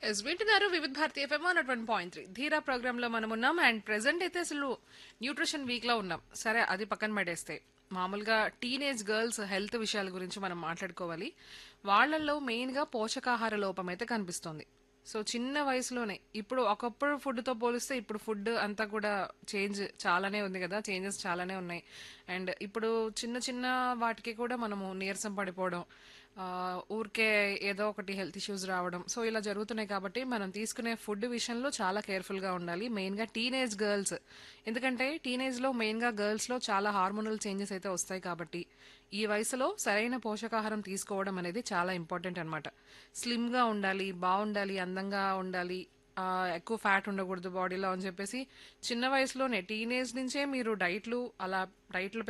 yes వింటున్నారు Vividh Bharati FM one one point three Dheera program లో మనం ఉన్నాం అండ్ ప్రెసెంట్ అయితే అసలు న్యూట్రిషన్ వీక్ లో ఉన్నాం సరే అది పక్కన పడేస్తే మామూలుగా టీనేజ్ గర్ల్స్ హెల్త్ విషయాల గురించి మనం మాట్లాడుకోవాలి వాళ్ళల్లో మెయిన్ గా పోషకాహార లోపం అయితే కనిపిస్తుంది సో చిన్న వయసులోనే ఇప్పుడు ఒకప్పుడు ఫుడ్తో పోలిస్తే ఇప్పుడు ఫుడ్ అంతా కూడా చేంజ్ చాలానే ఉంది కదా చేంజెస్ చాలానే ఉన్నాయి అండ్ ఇప్పుడు చిన్న చిన్న వాటికి కూడా మనము నీరసం పడిపోవడం ఆ, ఊరికే ఏదో ఒకటి హెల్త్ ఇష్యూస్ రావడం సో ఇలా జరుగుతున్నాయి కాబట్టి మనం తీసుకునే ఫుడ్ విషయంలో చాలా కేర్ఫుల్గా ఉండాలి మెయిన్గా టీనేజ్ గర్ల్స్ ఎందుకంటే టీనేజ్లో మెయిన్గా గర్ల్స్లో చాలా హార్మోనల్ చేంజెస్ అయితే వస్తాయి కాబట్టి ఈ వయసులో సరైన పోషకాహారం తీసుకోవడం అనేది చాలా ఇంపార్టెంట్ అనమాట స్లిమ్గా ఉండాలి బాగుండాలి అందంగా ఉండాలి ఆ, ఎక్కువ ఫ్యాట్ ఉండకూడదు బాడీలో అని చెప్పేసి చిన్న వయసులోనే టీనేజ్ నుంచే మీరు డైట్లు అలా డైట్లు